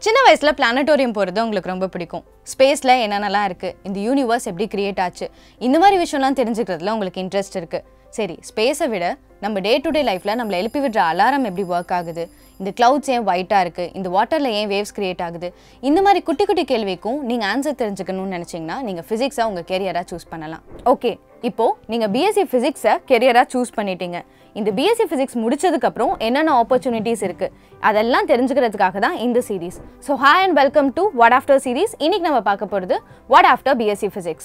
சின்ன வயசில் பிளானட்டோரியம் போகிறது உங்களுக்கு ரொம்ப பிடிக்கும் ஸ்பேஸில் என்னென்னலாம் இருக்குது இந்த யூனிவர்ஸ் எப்படி கிரியேட் ஆச்சு இந்த மாதிரி விஷயம்லாம் தெரிஞ்சுக்கிறதுல உங்களுக்கு இன்ட்ரெஸ்ட் இருக்குது சரி ஸ்பேஸை விட நம்ம டே டு டே லைஃப்பில் நம்மளை எழுப்பி விடுற அலாரம் எப்படி ஒர்க் ஆகுது இந்த clouds ஏன் ஒயிட்டாக இருக்குது இந்த வாட்டரில் ஏன் வேவ்ஸ் கிரியேட் ஆகுது இந்த மாதிரி குட்டி குட்டி கேள்விக்கும் நீங்கள் ஆன்சர் தெரிஞ்சுக்கணும்னு நினச்சிங்கன்னா நீங்கள் ஃபிசிக்ஸை உங்கள் கெரியராக சூஸ் பண்ணலாம் ஓகே இப்போது நீங்கள் பிஎஸ்சி ஃபிசிக்ஸை கெரியராக சூஸ் பண்ணிட்டீங்க இந்த பிஎஸ்சி ஃபிசிக்ஸ் முடிச்சதுக்கப்புறம் என்னென்ன ஆப்பர்ச்சுனிட்டிஸ் இருக்குது அதெல்லாம் தெரிஞ்சுக்கிறதுக்காக தான் இந்த series so hi and welcome to what after series இன்னைக்கு நம்ம பார்க்க போகிறது வாட் ஆஃப்டர் பிஎஸ்சி ஃபிசிக்ஸ்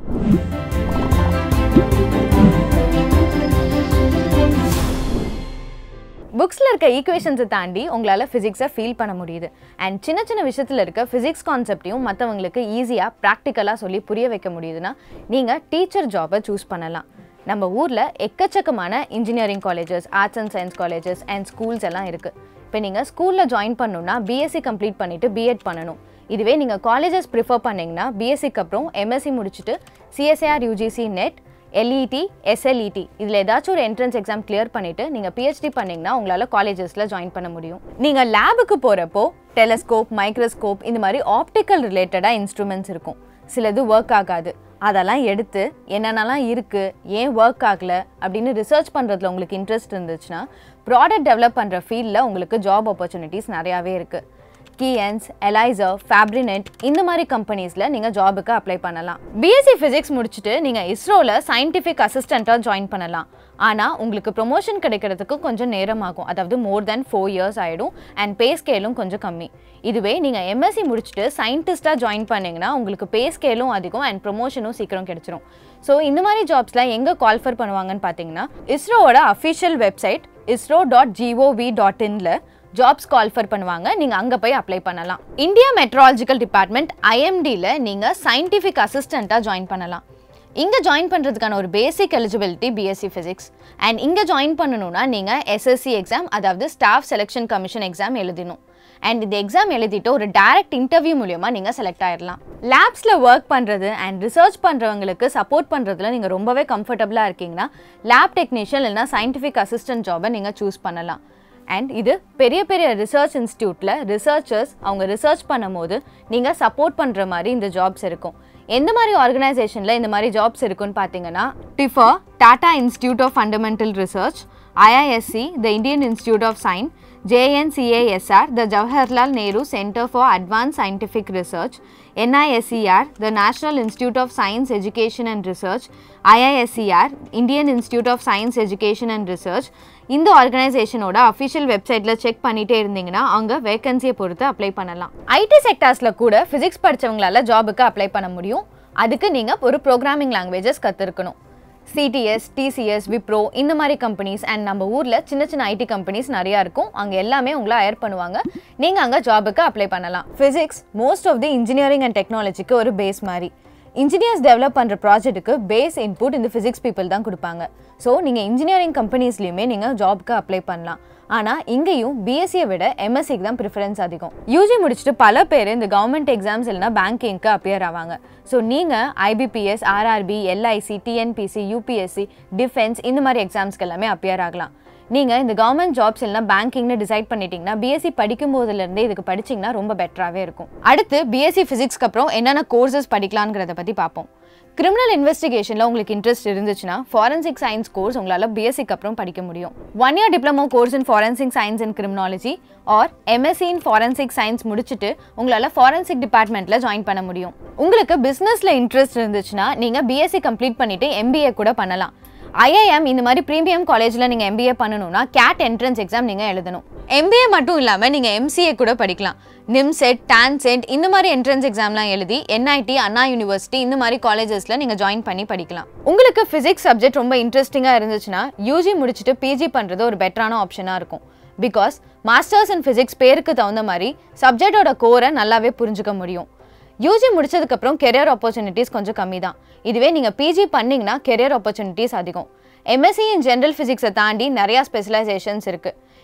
புக்ஸில் இருக்க ஈக்குவேஷன்ஸை தாண்டி உங்களால் ஃபிசிக்ஸை ஃபீல் பண்ண முடியுது அண்ட் சின்ன சின்ன விஷயத்தில் இருக்க ஃபிசிக்ஸ் கான்செப்டையும் மற்றவங்களுக்கு ஈஸியாக ப்ராக்டிக்கலாக சொல்லி புரிய வைக்க முடியுதுன்னா நீங்கள் டீச்சர் ஜாபை சூஸ் பண்ணலாம் நம்ம ஊரில் எக்கச்சக்கமான engineering colleges arts and science colleges and schools எல்லாம் இருக்குது இப்போ நீங்கள் ஸ்கூலில் ஜாயின் பண்ணணும்னா பிஎஸ்சி கம்ப்ளீட் பண்ணிவிட்டு பிஎட் பண்ணணும் இதுவே நீங்கள் காலேஜஸ் ப்ரிஃபர் பண்ணிங்கன்னா பிஎஸ்சிக்கு அப்புறம் எம்எஸ்சி முடிச்சுட்டு CSIR UGC NET LED SLET இதில் ஏதாச்சும் ஒரு என்ட்ரன்ஸ் எக்ஸாம் கிளியர் பண்ணிவிட்டு நீங்கள் பிஹெச்டி பண்ணிங்கன்னா உங்களால் காலேஜஸில் ஜாயின் பண்ண முடியும் நீங்கள் லேபுக்கு போகிறப்போ டெலஸ்கோப் மைக்ரோஸ்கோப் இந்த மாதிரி ஆப்டிக்கல் ரிலேட்டடாக இன்ஸ்ட்ருமெண்ட்ஸ் இருக்கும் சிலது ஒர்க் ஆகாது அதெல்லாம் எடுத்து என்னென்னலாம் இருக்குது ஏன் ஒர்க் ஆகலை அப்படின்னு ரிசர்ச் பண்ணுறதுல உங்களுக்கு இன்ட்ரெஸ்ட் இருந்துச்சுன்னா ப்ராடக்ட் டெவலப் பண்ணுற ஃபீல்டில் உங்களுக்கு ஜாப் ஆப்பர்ச்சுனிட்டிஸ் நிறையாவே இருக்குது கீஎன்ஸ் எலைசர் ஃபேப்ரினெட் இந்த மாதிரி கம்பெனிஸில் நீங்கள் ஜாபுக்கு அப்ளை பண்ணலாம் பிஎஸ்சி ஃபிசிக்ஸ் முடிச்சுட்டு நீங்கள் இஸ்ரோவில் சயின்டிஃபிக் அசிஸ்டண்ட்டாக ஜாயின் பண்ணலாம் ஆனால் உங்களுக்கு ப்ரொமோஷன் கிடைக்கிறதுக்கு கொஞ்சம் நேரம் ஆகும் அதாவது மோர் தென் ஃபோர் இயர்ஸ் ஆகிடும் அண்ட் பே ஸ்கேலும் கொஞ்சம் கம்மி இதுவே நீங்கள் எம்எஸ்சி முடிச்சுட்டு சயின்டிஸ்ட்டாக ஜாயின் பண்ணீங்கன்னா உங்களுக்கு பே ஸ்கேலும் அதிகம் அண்ட் ப்ரொமோஷனும் சீக்கிரம் கிடைச்சிரும் ஸோ இந்த மாதிரி ஜாப்ஸ்லாம் எங்கே கால்ஃபர் பண்ணுவாங்கன்னு பார்த்தீங்கன்னா இஸ்ரோவோட official website ISRO dot gov dot இன்ல ஜாப்ஸ் கால்ஃபர் பண்ணுவாங்க நீங்கள் அங்கே போய் அப்ளை பண்ணலாம் இந்தியா மெட்ராலஜிக்கல் டிபார்ட்மெண்ட் ஐஎம்டியில் நீங்கள் சயின்டிஃபிக் அசிஸ்டண்ட்டாக ஜாயின் பண்ணலாம் இங்கே ஜாயின் பண்ணுறதுக்கான ஒரு basic eligibility BSc physics and இங்கே ஜாயின் பண்ணணும்னா நீங்கள் எஸ்எஸ்சி எக்ஸாம் அதாவது ஸ்டாஃப் செலெக்ஷன் கமிஷன் எக்ஸாம் எழுதணும் அண்ட் இந்த எக்ஸாம் எழுதிட்டு ஒரு டைரக்ட் இன்டர்வியூ மூலியமா நீங்கள் செலக்ட் ஆயிடலாம் லேப்ஸில் ஒர்க் பண்ணுறது அண்ட் ரிசர்ச் பண்ணுறவங்களுக்கு சப்போர்ட் பண்ணுறதுல நீங்கள் ரொம்பவே கம்ஃபர்டபுளாக இருக்கீங்கன்னா லேப் டெக்னீஷியன் இல்லைனா சயின்டிஃபிக் அசிஸ்டன்ட் ஜாபை நீங்கள் சூஸ் பண்ணலாம் அண்ட் இது பெரிய பெரிய ரிசர்ச் இன்ஸ்டியூட்டில் ரிசர்ச்சர்ஸ் அவங்க ரிசர்ச் பண்ணும்போது நீங்கள் சப்போர்ட் பண்ணுற மாதிரி இந்த ஜாப்ஸ் இருக்கும் எந்த மாதிரி ஆர்கனைசேஷனில் இந்த மாதிரி ஜாப்ஸ் இருக்குன்னு பார்த்தீங்கன்னா டிஃபா Tata institute of fundamental research IISc the Indian institute of science JNCASR, the Jawaharlal Nehru Center for Advanced Scientific Research, NISER, the National Institute of Science Education and Research, IISER, Indian Institute of Science Education and Research, இந்த ஆர்கனைசேஷனோட official வெப்சைட்டில் check பண்ணிட்டே இருந்தீங்கன்னா அங்கே வேகன்சியை பொறுத்து apply பண்ணலாம் ID செக்டார்ஸில் கூட physics படித்தவங்களால ஜாபுக்கு apply பண்ண முடியும் அதுக்கு நீங்கள் ஒரு ப்ரோக்ராமிங் லாங்குவேஜஸ் கற்றுருக்கணும் சிடிஎஸ் டிசிஎஸ் விப்ரோ இந்த மாதிரி கம்பெனிஸ் அண்ட் நம்ம ஊரில் சின்ன சின்ன ஐடி கம்பெனிஸ் நிறையா இருக்கும் அங்கே எல்லாமே உங்களை ஹயர் பண்ணுவாங்க நீங்கள் அங்கே ஜாபுக்கு அப்ளை பண்ணலாம் physics most of the engineering and டெக்னாலஜிக்கு ஒரு பேஸ் மாதிரி இன்ஜினியர்ஸ் டெவலப் பண்ணுற ப்ராஜெக்ட்டுக்கு பேஸ் இன்புட் இந்த ஃபிசிக்ஸ் பீப்புள் தான் கொடுப்பாங்க ஸோ நீங்கள் இன்ஜினியரிங் கம்பெனிஸ்லையுமே நீங்கள் ஜாப்க்கு அப்ளை பண்ணலாம் ஆனால் இங்கேயும் பிஎஸ்சியை விட எம்எஸ்சிக்கு தான் ப்ரிஃபரன்ஸ் அதிகம் யூஜி முடிச்சுட்டு பல பேர் இந்த கவர்மெண்ட் எக்ஸாம்ஸ் இல்லைனா பேங்கிங்க்கு அப்பியர் ஆவாங்க ஸோ நீங்கள் IBPS RRB LIC TNPSC UPSC defence இந்த மாதிரி எக்ஸாம்ஸ்க்கு எல்லாமே அப்பியர் ஆகலாம் நீங்கள் இந்த கவர்மெண்ட் ஜாப்ஸ் இல்லைனா பேங்கிங்னு டிசைட் பண்ணிட்டீங்கன்னா பிஎஸ்சி படிக்கும் போதுலேருந்தே இதுக்கு படிச்சிங்கன்னா ரொம்ப பெட்டராகவே இருக்கும் அடுத்து பிஎஸ்சி ஃபிசிக்ஸ்க்கு அப்புறம் என்னென்ன கோர்சஸ் படிக்கலாங்கிறத பற்றி பார்ப்போம் கிரிமினல் இன்வெஸ்டிகேஷனில் உங்களுக்கு இன்ட்ரெஸ்ட் இருந்துச்சுன்னா ஃபாரன்சிக் சயின்ஸ் கோர்ஸ் உங்களால் பிஎஸ்சிக்கு அப்புறம் படிக்க முடியும் one year diploma course in forensic science and criminology or MSc in forensic science முடிச்சுட்டு உங்களால் ஃபாரன்சிக் டிபார்ட்மெண்ட்டில் ஜாயின் பண்ண முடியும் உங்களுக்கு பிஸ்னஸில் இன்ட்ரெஸ்ட் இருந்துச்சுன்னா நீங்கள் பிஎஸ்சி கம்ப்ளீட் பண்ணிவிட்டு எம்பிஏ கூட பண்ணலாம் ஐஐஎம் இந்த மாதிரி ப்ரீமியம் காலேஜில் நீங்கள் எம்பிஏ பண்ணணும்னா கேட் என்ட்ரன்ஸ் எக்ஸாம் நீங்கள் எழுதணும் எம்பிஏ மட்டும் இல்லாமல் நீங்கள் எம்சிஏ கூட படிக்கலாம் நிம்செட் டான்செட் இந்த மாதிரி என்ட்ரன்ஸ் எக்ஸாம்லாம் எழுதி என்ஐடி அண்ணா யூனிவர்சிட்டி இந்த மாதிரி காலேஜஸில் நீங்கள் ஜாயின் பண்ணி படிக்கலாம் உங்களுக்கு ஃபிசிக்ஸ் சப்ஜெக்ட் ரொம்ப இன்ட்ரெஸ்டிங்காக இருந்துச்சுன்னா யூஜி முடிச்சுட்டு பிஜி பண்ணுறது ஒரு பெட்டரான ஆப்ஷனாக இருக்கும் பிகாஸ் மாஸ்டர்ஸ் இன் ஃபிசிக்ஸ் பேருக்கு தகுந்த மாதிரி சப்ஜெக்டோட கோரை நல்லாவே புரிஞ்சுக்க முடியும் யூஜி முடிச்சதுக்கப்புறம் கெரியர் ஆப்பர்ச்சுனிட்டிஸ் கொஞ்சம் கம்மி தான் இதுவே நீங்கள் பிஜி பண்ணிங்கன்னா கெரியர் ஆப்பர்ச்சுனிட்டிஸ் அதிகம் எம்எஸ்சி இன் ஜென்ரல் ஃபிசிக்ஸை தாண்டி நிறையா ஸ்பெஷலைசேஷன்ஸ் இருக்குது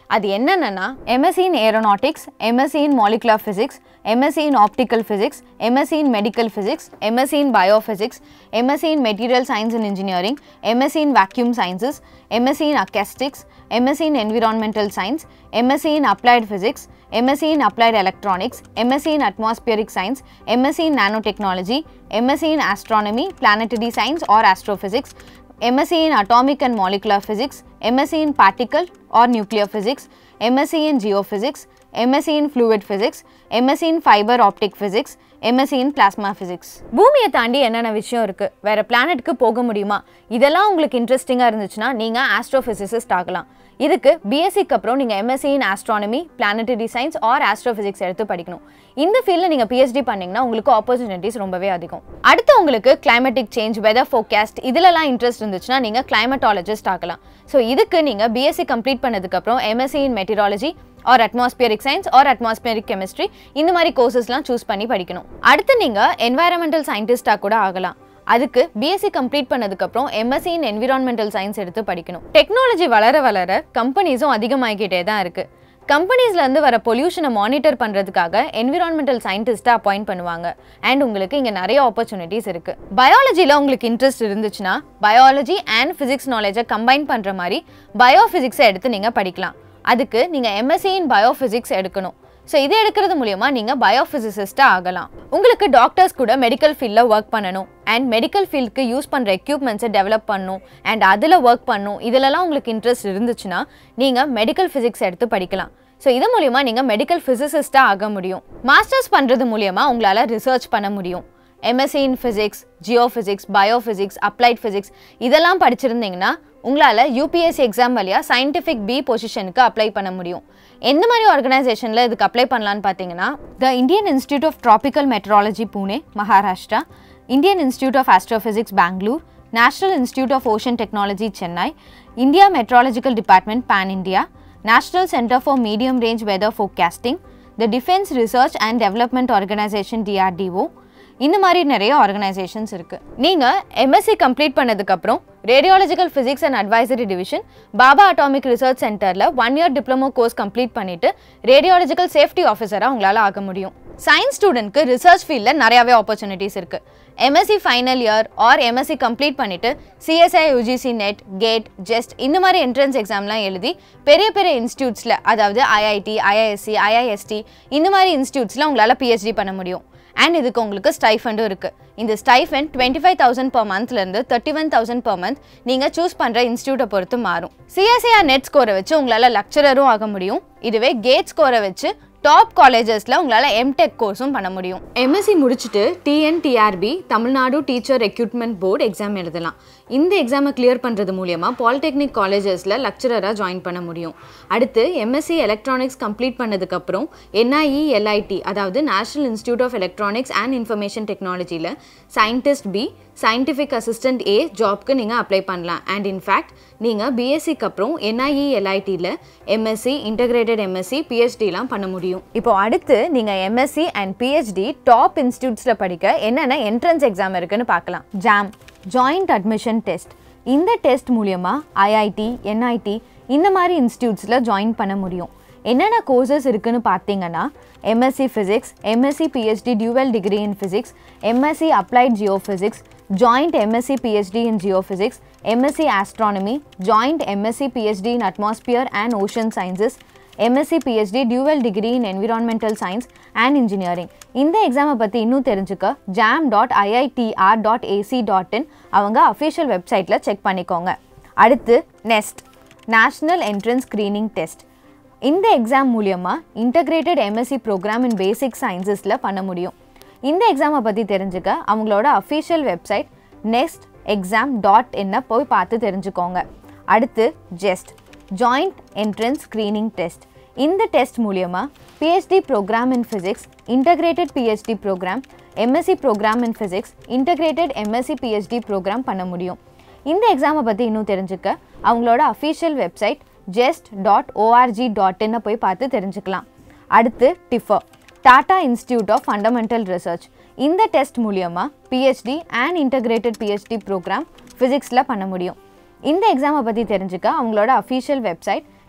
அது என்னென்னா MSc in aeronautics MSc in molecular physics MSc in optical physics MSc in medical physics MSc in biophysics MSc in material science and engineering MSc in vacuum sciences MSc in acoustics MSc in environmental science MSc in applied physics MSc in Applied Electronics, MSc in Atmospheric Science, MSc in Nanotechnology, MSc in Astronomy, Planetary Science or Astrophysics, MSc in Atomic and Molecular Physics, MSc in Particle or Nuclear Physics, MSc in Geophysics, MSc in Fluid Physics, MSc in Fiber Optic Physics, MSc in Plasma Physics. பூமியை தாண்டி என்னென்ன விஷயம் இருக்குது வேறு பிளானெட்டுக்கு போக முடியுமா இதெல்லாம் உங்களுக்கு இன்ட்ரெஸ்டிங்காக இருந்துச்சுன்னா நீங்கள் ஆஸ்ட்ரோஃபிசிசிஸ்ட் ஆகலாம் இதுக்கு பிஎஸ்சிக்கு அப்புறம் நீங்கள் MSc in astronomy planetary science or astrophysics எடுத்து படிக்கணும் இந்த ஃபீல்டில் நீங்கள் பிஹெச்டி பண்ணிங்கன்னா உங்களுக்கு ஆப்பர்ச்சுனிட்டிஸ் ரொம்பவே அதிகம் அடுத்து உங்களுக்கு கிளைமேட்டிக் சேஞ்ச் வெதர் ஃபோர்காஸ்ட் இதிலலாம் இன்ட்ரெஸ்ட் இருந்துச்சுன்னா நீங்கள் கிளைமட்டாலஜிஸ்ட் ஆகலாம் ஸோ இதுக்கு நீங்கள் பிஎஸ்சி கம்ப்ளீட் பண்ணதுக்கப்புறம் MSc in meteorology or atmospheric science or atmospheric chemistry இந்த மாதிரி கோர்சஸ்லாம் சூஸ் பண்ணி படிக்கணும் அடுத்து நீங்கள் என்வாயரமெண்டல் சயின்டிஸ்டாக கூட ஆகலாம் அதுக்கு பிஎஸ்சி கம்ப்ளீட் பண்ணதுக்கப்புறம் எம்எஸ்சி இன் என்விரான்மெண்டல் சயின்ஸ் எடுத்து படிக்கணும் டெக்னாலஜி வளர வளர கம்பெனிஸும் அதிகமாகிக்கிட்டே தான் இருக்குது கம்பெனிஸ்லேருந்து வர பொல்யூஷனை மானிட்டர் பண்ணுறதுக்காக என்விரான்மெண்டல் சயின்டிஸ்ட்டை அப்பாயிண்ட் பண்ணுவாங்க அண்ட் உங்களுக்கு இங்கே நிறைய ஆப்பர்ச்சுனிட்டிஸ் இருக்குது பயாலஜியில் உங்களுக்கு இன்ட்ரெஸ்ட் இருந்துச்சுன்னா பயாலஜி அண்ட் ஃபிசிக்ஸ் நாலேஜை கம்பைன் பண்ணுற மாதிரி பயோ ஃபிசிக்ஸை எடுத்து நீங்கள் படிக்கலாம் அதுக்கு நீங்கள் எம்எஸ்சி இன் பயோ ஃபிசிக்ஸ் எடுக்கணும் ஸோ இதை எடுக்கிறது மூலியமா நீங்கள் பயோஃபிசிசிஸ்ட்டாக ஆகலாம் உங்களுக்கு டாக்டர்ஸ் கூட மெடிக்கல் ஃபீல்டில் ஒர்க் பண்ணணும் அண்ட் மெடிக்கல் ஃபீல்டுக்கு யூஸ் பண்ணுற எக்யூப்மெண்ட்ஸை டெவலப் பண்ணணும் அண்ட் அதில் ஒர்க் பண்ணணும் இதிலலாம் உங்களுக்கு இன்ட்ரெஸ்ட் இருந்துச்சுன்னா நீங்கள் மெடிக்கல் ஃபிசிக்ஸ் எடுத்து படிக்கலாம் ஸோ இது மூலியமா நீங்கள் மெடிக்கல் ஃபிசிசிஸ்ட்டாக ஆக முடியும் மாஸ்டர்ஸ் பண்ணுறது மூலியமா உங்களால் ரிசர்ச் பண்ண முடியும் MSc in physics geo physics biophysics applied physics இதெல்லாம் படிச்சிருந்தீங்கன்னா உங்களால் யூபிஎஸ்சி எக்ஸாம் வழியாக சயின்டிஃபிக் பி பொசிஷனுக்கு அப்ளை பண்ண முடியும் எந்த மாதிரி ஆர்கனைசேஷனில் இதுக்கு அப்ளை பண்ணலான்னு பார்த்தீங்கன்னா the Indian institute of tropical meteorology Pune Maharashtra Indian institute of astrophysics Bangalore national institute of ocean technology Chennai India meteorological department pan India national centre for medium range weather forecasting the defence research and development organisation DRDO இந்த மாதிரி நிறைய organisations இருக்குது நீங்கள் MSc complete பண்ணதுக்கப்புறம் radiological physics and advisory division Bhabha atomic research சென்டரில் one year diploma course complete பண்ணிவிட்டு radiological safety ஆஃபீஸராக உங்களால் ஆக முடியும் சயின்ஸ் ஸ்டூடெண்ட்க்கு ரிசர்ச் ஃபீல்டில் நிறையாவே ஆப்பர்ச்சுனிட்டிஸ் இருக்குது MSc final year or MSc complete பண்ணிவிட்டு CSIR UGC NET GATE JEST இந்த மாதிரி என்ட்ரன்ஸ் எக்ஸாம்லாம் எழுதி பெரிய பெரிய இன்ஸ்டியூட்ஸில் அதாவது ஐஐடி ஐஐஎஸ்சி ஐஐஎஸ்டி இந்த மாதிரி இன்ஸ்டியூட்ஸில் உங்களால் பிஹெச்டி பண்ண முடியும் அண்ட் இதுக்கு உங்களுக்கு ஸ்டைஃபண்டும் இருக்குது இந்த stipend twenty five thousand per மந்த்லேருந்து thirty one thousand per month நீங்கள் சூஸ் பண்ணுற இன்ஸ்டியூட்டை பொறுத்து மாறும் சிஎஸ்ஐஆர் நெட் ஸ்கோரை வச்சு உங்களால் லெக்சரரும் ஆக முடியும் இதுவே கேட் ஸ்கோரை வச்சு டாப் காலேஜஸில் உங்களால் எம்டெக் கோர்ஸும் பண்ண முடியும் எம்எஸ்சி முடிச்சுட்டு TNTRB Tamil Nadu teacher recruitment board exam எழுதலாம் இந்த எக்ஸாமை கிளியர் பண்ணுறது மூலியமாக பாலிடெக்னிக் காலேஜஸில் லெக்சரராக ஜாயின் பண்ண முடியும் அடுத்து எம்எஸ்சி எலக்ட்ரானிக்ஸ் கம்ப்ளீட் பண்ணதுக்கப்புறம் என்ஐஇ எல்ஐடி அதாவது national institute of electronics and information டெக்னாலஜியில் scientist B scientific assistant A ஜாப்க்கு நீங்கள் அப்ளை பண்ணலாம் அண்ட் இன்ஃபேக்ட் நீங்கள் பிஎஸ்சிக்கு அப்புறம் என்ஐஇ எல்ஐடியில் எம்எஸ்சி இன்டகிரேட்டட் எம்எஸ்சி பிஹெச்டிலாம் பண்ண முடியும் இப்போ அடுத்து நீங்கள் எம்எஸ்சி அண்ட் பிஹெச்டி டாப் இன்ஸ்டியூட்ஸில் படிக்க என்னென்ன என்ட்ரன்ஸ் எக்ஸாம் இருக்குன்னு பார்க்கலாம் ஜாம் ஜாயிண்ட் அட்மிஷன் டெஸ்ட் இந்த டெஸ்ட் மூலியமா ஐஐடி என்ஐடி இந்த மாதிரி இன்ஸ்டியூட்ஸில் ஜாயின் பண்ண முடியும் என்னென்ன கோர்சஸ் இருக்குன்னு பார்த்தீங்கன்னா MSc physics MSc PhD dual degree in physics MSc applied geophysics joint MSc PhD in geophysics MSc astronomy joint MSc PhD in atmosphere and ocean sciences MSc PhD dual degree in environmental science and engineering இந்த எக்ஸாமை பற்றி இன்னும் தெரிஞ்சுக்க JAM dot IITR dot ac dot in அவங்க official வெப்சைட்டில் check பண்ணிக்கோங்க அடுத்து NEST national entrance screening test இந்த எக்ஸாம் மூலியமாக இன்டகிரேட்டட் எம்எஸ்சி ப்ரோக்ராம் இன் பேசிக் சயின்சஸில் பண்ண முடியும் இந்த எக்ஸாமை பற்றி தெரிஞ்சுக்க அவங்களோட official website NEST exam dot என்ன போய் பார்த்து தெரிஞ்சுக்கோங்க அடுத்து JEST joint entrance screening test இந்த டெஸ்ட் மூலியமாக PhD programme in physics integrated PhD programme MSc programme in physics integrated MSc PhD programme பண்ண முடியும் இந்த எக்ஸாமை பற்றி இன்னும் தெரிஞ்சுக்க அவங்களோட official website JEST dot org dot இன்னு போய் பார்த்து தெரிஞ்சுக்கலாம் அடுத்து TIFR Tata institute of fundamental research இந்த டெஸ்ட் மூலியமாக PhD and integrated PhD programme ஃபிசிக்ஸில் பண்ண முடியும் இந்த எக்ஸாமை பற்றி தெரிஞ்சுக்க அவங்களோட official website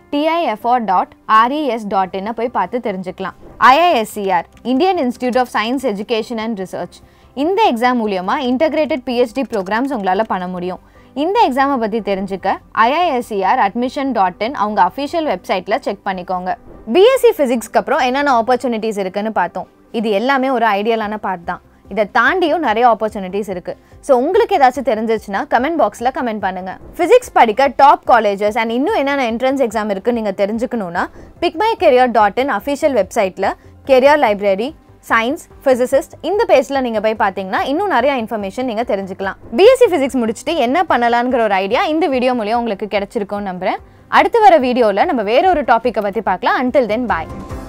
TIFR dot RES dot இன்னு போய் பார்த்து தெரிஞ்சுக்கலாம் IISER Indian institute of science education and research இந்த எக்ஸாம் மூலியமாக இன்டகிரேட்டட் பிஹெச்டி ப்ரோக்ராம்ஸ் உங்களால் பண்ண முடியும் இந்த எக்ஸாமை பற்றி தெரிஞ்சுக்க ஐஐஎஸ்சிஆர் அட்மிஷன் டாட் இன் அவங்க அஃபிஷியல் வெப்சைட்டில் செக் பண்ணிக்கோங்க பிஎஸ்சி ஃபிசிக்ஸ்க்கு அப்புறம் என்னென்ன ஆப்பர்ச்சுனிட்டிஸ் இருக்குன்னு பார்த்தோம் இது எல்லாமே ஒரு ஐடியலான பார்ட் தான் இதை தாண்டியும் நிறைய ஆப்பர்ச்சுனிட்டிஸ் இருக்குது ஸோ உங்களுக்கு ஏதாச்சும் தெரிஞ்சிச்சுன்னா கமெண்ட் பாக்ஸில் கமெண்ட் பண்ணுங்கள் ஃபிசிக்ஸ் படிக்க டாப் காலேஜஸ் அண்ட் இன்னும் என்னென்ன என்ட்ரன்ஸ் எக்ஸாம் இருக்குன்னு நீங்கள் தெரிஞ்சுக்கணுன்னா pick my career dot in official வெப்சைட்டில் கெரியர் லைப்ரரி சயின்ஸ் ஃபிசிசிஸ்ட் இந்த பேஜில் நீங்கள் போய் பார்த்தீங்கன்னா இன்னும் நிறைய இன்ஃபர்மேஷன் நீங்கள் தெரிஞ்சுக்கலாம் பிஎஸ்சி ஃபிசிக்ஸ் முடிச்சுட்டு என்ன பண்ணலாங்கிற ஒரு ஐடியா இந்த வீடியோ மூலியம் உங்களுக்கு கிடைச்சிருக்கும்னு நம்புகிறேன் அடுத்து வர வீடியோவில் நம்ம வேற ஒரு டாப்பிக்கை பற்றி பார்க்கலாம் அன்டில் தென் பாய்